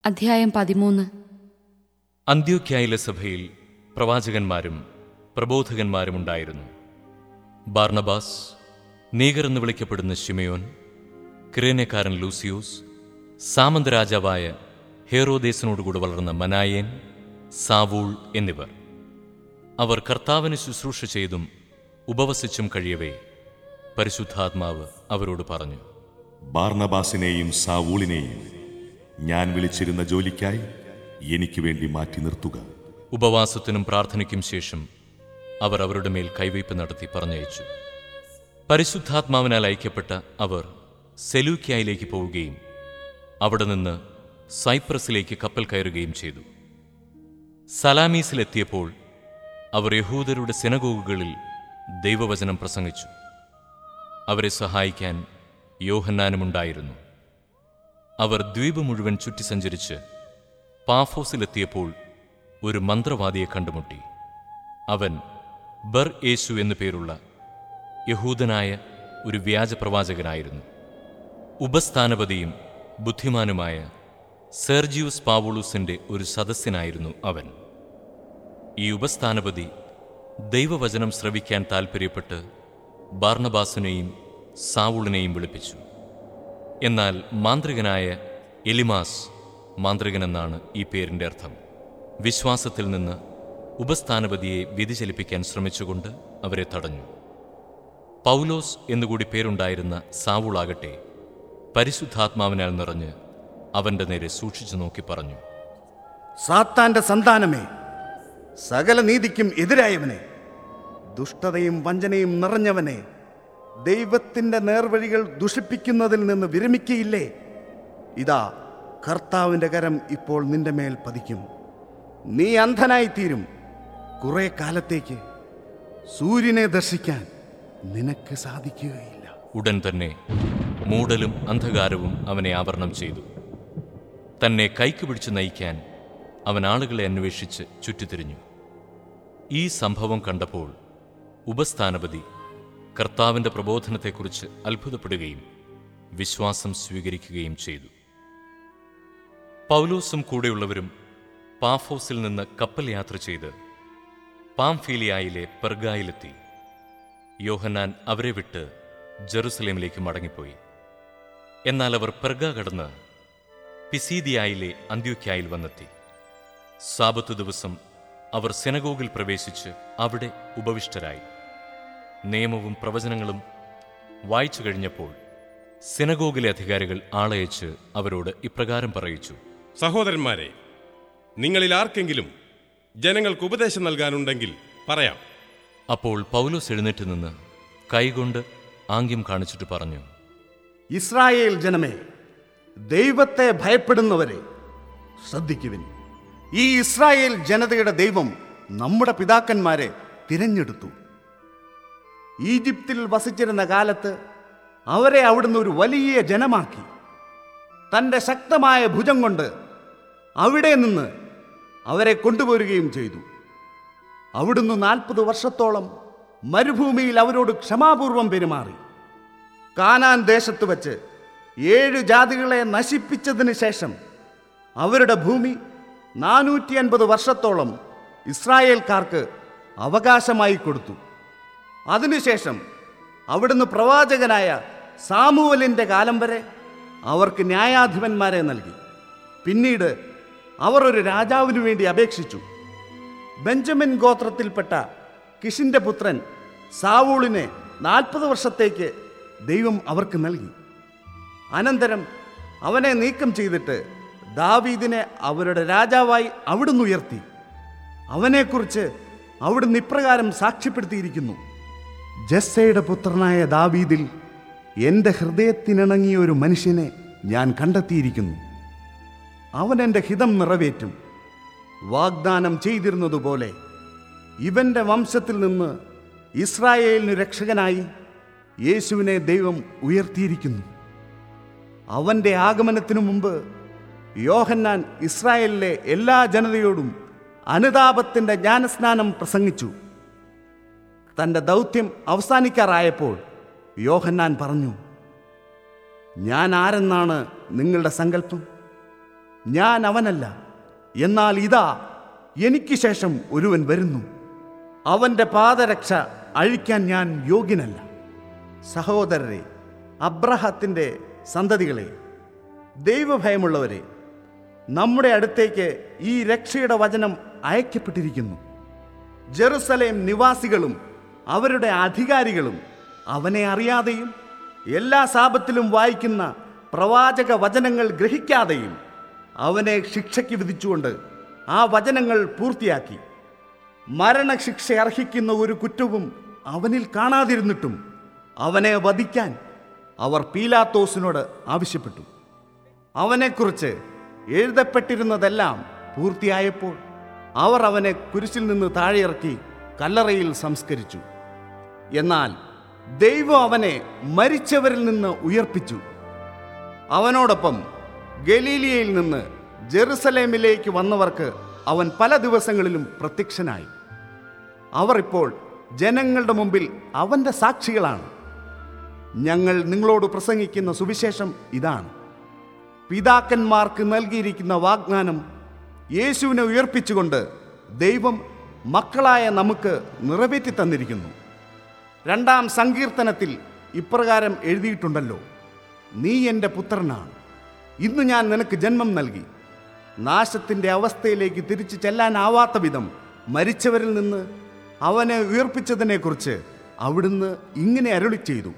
അധ്യായം പതിമൂന്ന് അന്ത്യോക്യായിലെ സഭയിൽ പ്രവാചകന്മാരും പ്രബോധകന്മാരും ഉണ്ടായിരുന്നു ബാർണബാസ് നീഗർ എന്ന് വിളിക്കപ്പെടുന്ന ശിമയോൻ കിരേനക്കാരൻ ലൂസിയോസ് സാമന്ത രാജാവായ ഹേറോദേസിനോടുകൂടി വളർന്ന മനായേൻ സാവൂൾ എന്നിവർ അവർ കർത്താവിന് ശുശ്രൂഷ ചെയ്തും ഉപവസിച്ചും കഴിയവേ പരിശുദ്ധാത്മാവ് അവരോട് പറഞ്ഞു ബാർണബാസിനെയും സാവൂളിനെയും ഞാൻ വിളിച്ചിരുന്ന ജോലിക്കായി എനിക്ക് വേണ്ടി മാറ്റി നിർത്തുക ഉപവാസത്തിനും പ്രാർത്ഥനയ്ക്കും ശേഷം അവർ അവരുടെ മേൽ കൈവയ്പ് നടത്തി പറഞ്ഞയച്ചു പരിശുദ്ധാത്മാവിനാൽ ഐക്യപ്പെട്ട അവർ സെലൂക്യായിലേക്ക് പോവുകയും അവിടെ നിന്ന് സൈപ്രസിലേക്ക് കപ്പൽ കയറുകയും ചെയ്തു സലാമീസിലെത്തിയപ്പോൾ അവർ യഹൂദരുടെ സിനഗോഗുകളിൽ ദൈവവചനം പ്രസംഗിച്ചു അവരെ സഹായിക്കാൻ യോഹന്നാനുമുണ്ടായിരുന്നു അവർ ദ്വീപ് മുഴുവൻ ചുറ്റി സഞ്ചരിച്ച് പാഫോസിലെത്തിയപ്പോൾ ഒരു മന്ത്രവാദിയെ കണ്ടുമുട്ടി അവൻ ബർ യേശു എന്നു പേരുള്ള യഹൂദനായ ഒരു വ്യാജ പ്രവാചകനായിരുന്നു ഉപസ്ഥാനപതിയും ബുദ്ധിമാനുമായ സെർജിയൂസ് പാവുളൂസിന്റെ ഒരു സദസ്യനായിരുന്നു അവൻ ഈ ഉപസ്ഥാനപതി ദൈവവചനം ശ്രവിക്കാൻ താൽപ്പര്യപ്പെട്ട് ബാർണബാസിനെയും സാവൂളിനെയും വിളിപ്പിച്ചു എന്നാൽ മാന്ത്രികനായ എലിമാസ് മാന്ത്രികനെന്നാണ് ഈ പേരിന്റെ അർത്ഥം വിശ്വാസത്തിൽ നിന്ന് ഉപസ്ഥാനപതിയെ വ്യതിചലിപ്പിക്കാൻ ശ്രമിച്ചുകൊണ്ട് അവരെ തടഞ്ഞു പൗലോസ് എന്നുകൂടി പേരുണ്ടായിരുന്ന സാവൂളാകട്ടെ പരിശുദ്ധാത്മാവിനാൽ നിറഞ്ഞ് അവന്റെ നേരെ സൂക്ഷിച്ചു നോക്കി പറഞ്ഞു സാത്താന്റെ സന്താനമേ സകല നീതിക്കും എതിരായവനെ ദുഷ്ടതയും വഞ്ചനയും നിറഞ്ഞവനെ ദൈവത്തിന്റെ നേർവഴികൾ ദുഷിപ്പിക്കുന്നതിൽ നിന്ന് വിരമിക്കയില്ലേ ഇതാ കർത്താവിന്റെ കരം ഇപ്പോൾ നിന്റെ മേൽ പതിക്കും നീ അന്ധനായിത്തീരും കുറെ കാലത്തേക്ക് സൂര്യനെ ദർശിക്കാൻ നിനക്ക് സാധിക്കുകയില്ല ഉടൻ തന്നെ മൂടലും അന്ധകാരവും അവനെ ആവരണം ചെയ്തു തന്നെ കൈക്ക് പിടിച്ച് നയിക്കാൻ അവൻ ആളുകളെ അന്വേഷിച്ച് ചുറ്റിത്തിരിഞ്ഞു ഈ സംഭവം കണ്ടപ്പോൾ ഉപസ്ഥാനപതി കർത്താവിന്റെ പ്രബോധനത്തെക്കുറിച്ച് അത്ഭുതപ്പെടുകയും വിശ്വാസം സ്വീകരിക്കുകയും ചെയ്തു പൗലോസും കൂടെയുള്ളവരും പാഫോസിൽ നിന്ന് കപ്പൽ യാത്ര ചെയ്ത് പാംഫീലിയായിലെ പെർഗായിലെത്തി യോഹന്നാൻ അവരെ വിട്ട് ജെറുസലേമിലേക്ക് മടങ്ങിപ്പോയി എന്നാൽ അവർ പെർഗ കടന്ന് പിസീദിയായിലെ അന്ത്യോക്യായിൽ വന്നെത്തി സാബത്ത് ദിവസം അവർ സെനഗോഗിൽ പ്രവേശിച്ച് അവിടെ ഉപവിഷ്ടരായി നിയമവും പ്രവചനങ്ങളും വായിച്ചു കഴിഞ്ഞപ്പോൾ സിനഗോഗിലെ അധികാരികൾ ആളയച്ച് അവരോട് ഇപ്രകാരം പറയിച്ചു സഹോദരന്മാരെ നിങ്ങളിൽ ആർക്കെങ്കിലും ജനങ്ങൾക്ക് ഉപദേശം നൽകാനുണ്ടെങ്കിൽ പറയാം അപ്പോൾ പൗലോസ് എഴുന്നേറ്റ് നിന്ന് കൈകൊണ്ട് ആംഗ്യം കാണിച്ചിട്ട് പറഞ്ഞു ഇസ്രായേൽ ജനമേ ദൈവത്തെ ഭയപ്പെടുന്നവരെ ശ്രദ്ധിക്കുവിൻ ഈ ഇസ്രായേൽ ജനതയുടെ ദൈവം നമ്മുടെ പിതാക്കന്മാരെ തിരഞ്ഞെടുത്തു ഈജിപ്തിൽ വസിച്ചിരുന്ന കാലത്ത് അവരെ അവിടുന്ന് ഒരു വലിയ ജനമാക്കി തൻ്റെ ശക്തമായ ഭുജം കൊണ്ട് അവിടെ നിന്ന് അവരെ കൊണ്ടുപോരുകയും ചെയ്തു അവിടുന്ന് നാൽപ്പത് വർഷത്തോളം മരുഭൂമിയിൽ അവരോട് ക്ഷമാപൂർവം പെരുമാറി കാനാൻ ദേശത്ത് വച്ച് ഏഴ് ജാതികളെ നശിപ്പിച്ചതിന് ശേഷം അവരുടെ ഭൂമി നാനൂറ്റി അൻപത് വർഷത്തോളം ഇസ്രായേൽക്കാർക്ക് അവകാശമായി കൊടുത്തു അതിനുശേഷം അവിടുന്ന് പ്രവാചകനായ സാമുവലിൻ്റെ കാലം വരെ അവർക്ക് ന്യായാധിപന്മാരെ നൽകി പിന്നീട് അവർ ഒരു രാജാവിനു വേണ്ടി അപേക്ഷിച്ചു ബെഞ്ചമിൻ ഗോത്രത്തിൽപ്പെട്ട കിഷിന്റെ പുത്രൻ സാവൂളിനെ നാൽപ്പത് വർഷത്തേക്ക് ദൈവം അവർക്ക് നൽകി അനന്തരം അവനെ നീക്കം ചെയ്തിട്ട് ദാവീദിനെ അവരുടെ രാജാവായി അവിടുന്ന് ഉയർത്തി അവനെക്കുറിച്ച് അവിടുന്ന് ഇപ്രകാരം സാക്ഷ്യപ്പെടുത്തിയിരിക്കുന്നു ജസ്സയുടെ പുത്രനായ ദാവീദിൽ എൻ്റെ ഹൃദയത്തിനിണങ്ങിയ ഒരു മനുഷ്യനെ ഞാൻ കണ്ടെത്തിയിരിക്കുന്നു അവൻ എൻ്റെ ഹിതം നിറവേറ്റും വാഗ്ദാനം ചെയ്തിരുന്നതുപോലെ ഇവന്റെ വംശത്തിൽ നിന്ന് ഇസ്രായേലിന് രക്ഷകനായി യേശുവിനെ ദൈവം ഉയർത്തിയിരിക്കുന്നു അവന്റെ ആഗമനത്തിനു മുമ്പ് യോഹന്നാൻ ഇസ്രായേലിലെ എല്ലാ ജനതയോടും അനുതാപത്തിന്റെ ജ്ഞാനസ്നാനം പ്രസംഗിച്ചു തന്റെ ദൗത്യം അവസാനിക്കാറായപ്പോൾ യോഹന്നാൻ പറഞ്ഞു ഞാൻ ആരെന്നാണ് നിങ്ങളുടെ സങ്കല്പം ഞാൻ അവനല്ല എന്നാൽ ഇതാ എനിക്ക് ശേഷം ഒരുവൻ വരുന്നു അവൻ്റെ പാദരക്ഷ അഴിക്കാൻ ഞാൻ യോഗ്യനല്ല സഹോദരരെ അബ്രഹത്തിൻ്റെ സന്തതികളെ ദൈവഭയമുള്ളവരെ നമ്മുടെ അടുത്തേക്ക് ഈ രക്ഷയുടെ വചനം അയക്കപ്പെട്ടിരിക്കുന്നു ജെറുസലേം നിവാസികളും അവരുടെ അധികാരികളും അവനെ അറിയാതെയും എല്ലാ സാപത്തിലും വായിക്കുന്ന പ്രവാചക വചനങ്ങൾ ഗ്രഹിക്കാതെയും അവനെ ശിക്ഷയ്ക്ക് വിധിച്ചുകൊണ്ട് ആ വചനങ്ങൾ പൂർത്തിയാക്കി മരണശിക്ഷ അർഹിക്കുന്ന ഒരു കുറ്റവും അവനിൽ കാണാതിരുന്നിട്ടും അവനെ വധിക്കാൻ അവർ പീലാത്തോസിനോട് ആവശ്യപ്പെട്ടു അവനെക്കുറിച്ച് എഴുതപ്പെട്ടിരുന്നതെല്ലാം പൂർത്തിയായപ്പോൾ അവർ അവനെ കുരിശിൽ നിന്ന് താഴെയിറക്കി കല്ലറയിൽ സംസ്കരിച്ചു എന്നാൽ ദൈവം അവനെ മരിച്ചവരിൽ നിന്ന് ഉയർപ്പിച്ചു അവനോടൊപ്പം ഗലീലിയയിൽ നിന്ന് ജെറുസലേമിലേക്ക് വന്നവർക്ക് അവൻ പല ദിവസങ്ങളിലും പ്രത്യക്ഷനായി അവർ ഇപ്പോൾ ജനങ്ങളുടെ മുമ്പിൽ അവൻ്റെ സാക്ഷികളാണ് ഞങ്ങൾ നിങ്ങളോട് പ്രസംഗിക്കുന്ന സുവിശേഷം ഇതാണ് പിതാക്കന്മാർക്ക് നൽകിയിരിക്കുന്ന വാഗ്ദാനം യേശുവിനെ ഉയർപ്പിച്ചുകൊണ്ട് ദൈവം മക്കളായ നമുക്ക് നിറവേറ്റി തന്നിരിക്കുന്നു രണ്ടാം സങ്കീർത്തനത്തിൽ ഇപ്രകാരം എഴുതിയിട്ടുണ്ടല്ലോ നീ എൻ്റെ പുത്രനാണ് ഇന്ന് ഞാൻ നിനക്ക് ജന്മം നൽകി നാശത്തിൻ്റെ അവസ്ഥയിലേക്ക് തിരിച്ചു ചെല്ലാനാവാത്ത വിധം മരിച്ചവരിൽ നിന്ന് അവനെ ഉയർപ്പിച്ചതിനെക്കുറിച്ച് അവിടുന്ന് ഇങ്ങനെ അരുളി ചെയ്തു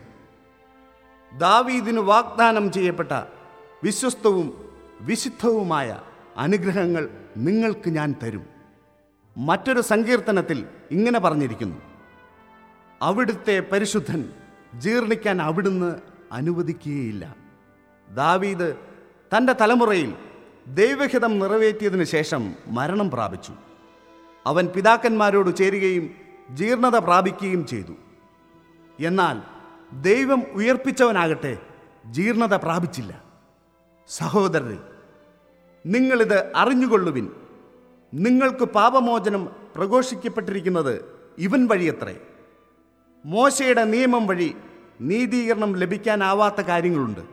ദാവീദിന് വാഗ്ദാനം ചെയ്യപ്പെട്ട വിശ്വസ്തവും വിശുദ്ധവുമായ അനുഗ്രഹങ്ങൾ നിങ്ങൾക്ക് ഞാൻ തരും മറ്റൊരു സങ്കീർത്തനത്തിൽ ഇങ്ങനെ പറഞ്ഞിരിക്കുന്നു അവിടുത്തെ പരിശുദ്ധൻ ജീർണിക്കാൻ അവിടുന്ന് അനുവദിക്കുകയില്ല ദാവീദ് തൻ്റെ തലമുറയിൽ ദൈവഹിതം നിറവേറ്റിയതിനു ശേഷം മരണം പ്രാപിച്ചു അവൻ പിതാക്കന്മാരോട് ചേരുകയും ജീർണത പ്രാപിക്കുകയും ചെയ്തു എന്നാൽ ദൈവം ഉയർപ്പിച്ചവനാകട്ടെ ജീർണത പ്രാപിച്ചില്ല സഹോദരരെ നിങ്ങളിത് അറിഞ്ഞുകൊള്ളുവിൻ നിങ്ങൾക്ക് പാപമോചനം പ്രഘോഷിക്കപ്പെട്ടിരിക്കുന്നത് ഇവൻ വഴിയത്രേ മോശയുടെ നിയമം വഴി നീതീകരണം ലഭിക്കാനാവാത്ത കാര്യങ്ങളുണ്ട്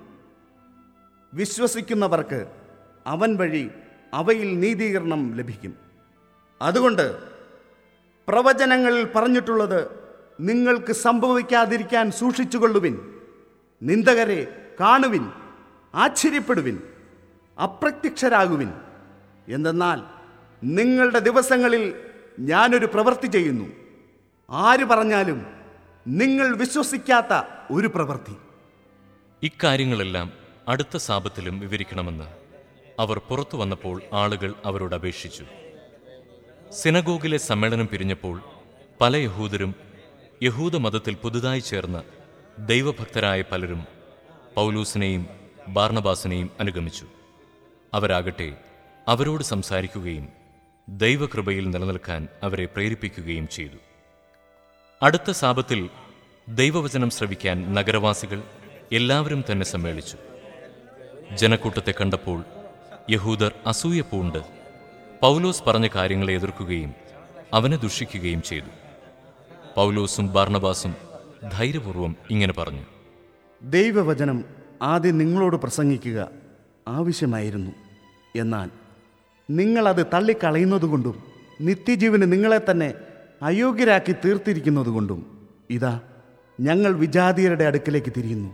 വിശ്വസിക്കുന്നവർക്ക് അവൻ വഴി അവയിൽ നീതീകരണം ലഭിക്കും അതുകൊണ്ട് പ്രവചനങ്ങളിൽ പറഞ്ഞിട്ടുള്ളത് നിങ്ങൾക്ക് സംഭവിക്കാതിരിക്കാൻ സൂക്ഷിച്ചുകൊള്ളുവിൻ നിന്ദകരെ കാണുവിൻ ആശ്ചര്യപ്പെടുവിൻ അപ്രത്യക്ഷരാകുവിൻ എന്തെന്നാൽ നിങ്ങളുടെ ദിവസങ്ങളിൽ ഞാനൊരു പ്രവൃത്തി ചെയ്യുന്നു ആര് പറഞ്ഞാലും നിങ്ങൾ വിശ്വസിക്കാത്ത ഒരു പ്രവൃത്തി ഇക്കാര്യങ്ങളെല്ലാം അടുത്ത സാപത്തിലും വിവരിക്കണമെന്ന് അവർ പുറത്തു വന്നപ്പോൾ ആളുകൾ അവരോട് അപേക്ഷിച്ചു സിനഗോഗിലെ സമ്മേളനം പിരിഞ്ഞപ്പോൾ പല യഹൂദരും യഹൂദ മതത്തിൽ പുതുതായി ചേർന്ന ദൈവഭക്തരായ പലരും പൗലൂസിനെയും ബാർണബാസിനെയും അനുഗമിച്ചു അവരാകട്ടെ അവരോട് സംസാരിക്കുകയും ദൈവകൃപയിൽ നിലനിൽക്കാൻ അവരെ പ്രേരിപ്പിക്കുകയും ചെയ്തു അടുത്ത സാപത്തിൽ ദൈവവചനം ശ്രവിക്കാൻ നഗരവാസികൾ എല്ലാവരും തന്നെ സമ്മേളിച്ചു ജനക്കൂട്ടത്തെ കണ്ടപ്പോൾ യഹൂദർ അസൂയ പൂണ്ട് പൗലോസ് പറഞ്ഞ കാര്യങ്ങളെ എതിർക്കുകയും അവനെ ദുഷിക്കുകയും ചെയ്തു പൗലോസും ബാർണബാസും ധൈര്യപൂർവം ഇങ്ങനെ പറഞ്ഞു ദൈവവചനം ആദ്യം നിങ്ങളോട് പ്രസംഗിക്കുക ആവശ്യമായിരുന്നു എന്നാൽ നിങ്ങളത് തള്ളിക്കളയുന്നതുകൊണ്ടും നിത്യജീവന് നിങ്ങളെ തന്നെ അയോഗ്യരാക്കി തീർത്തിരിക്കുന്നതുകൊണ്ടും ഇതാ ഞങ്ങൾ വിജാതീയരുടെ അടുക്കലേക്ക് തിരിയുന്നു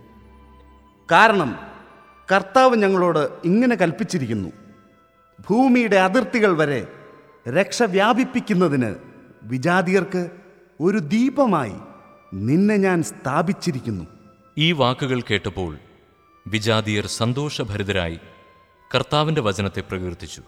കാരണം കർത്താവ് ഞങ്ങളോട് ഇങ്ങനെ കൽപ്പിച്ചിരിക്കുന്നു ഭൂമിയുടെ അതിർത്തികൾ വരെ രക്ഷ വ്യാപിപ്പിക്കുന്നതിന് വിജാതിയർക്ക് ഒരു ദീപമായി നിന്നെ ഞാൻ സ്ഥാപിച്ചിരിക്കുന്നു ഈ വാക്കുകൾ കേട്ടപ്പോൾ വിജാതിയർ സന്തോഷഭരിതരായി കർത്താവിന്റെ വചനത്തെ പ്രകീർത്തിച്ചു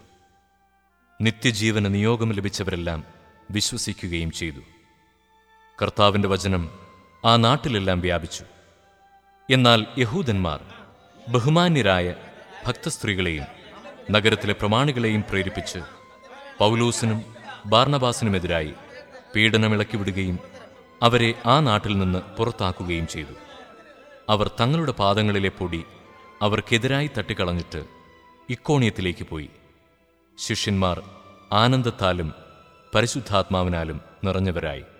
നിത്യജീവന നിയോഗം ലഭിച്ചവരെല്ലാം വിശ്വസിക്കുകയും ചെയ്തു കർത്താവിന്റെ വചനം ആ നാട്ടിലെല്ലാം വ്യാപിച്ചു എന്നാൽ യഹൂദന്മാർ ബഹുമാന്യരായ ഭക്തസ്ത്രീകളെയും നഗരത്തിലെ പ്രമാണികളെയും പ്രേരിപ്പിച്ച് പൗലൂസിനും ബാർണബാസിനുമെതിരായി പീഡനമിളക്കി വിടുകയും അവരെ ആ നാട്ടിൽ നിന്ന് പുറത്താക്കുകയും ചെയ്തു അവർ തങ്ങളുടെ പാദങ്ങളിലെ പൊടി അവർക്കെതിരായി തട്ടിക്കളഞ്ഞിട്ട് ഇക്കോണിയത്തിലേക്ക് പോയി ശിഷ്യന്മാർ ആനന്ദത്താലും പരിശുദ്ധാത്മാവിനാലും നിറഞ്ഞവരായി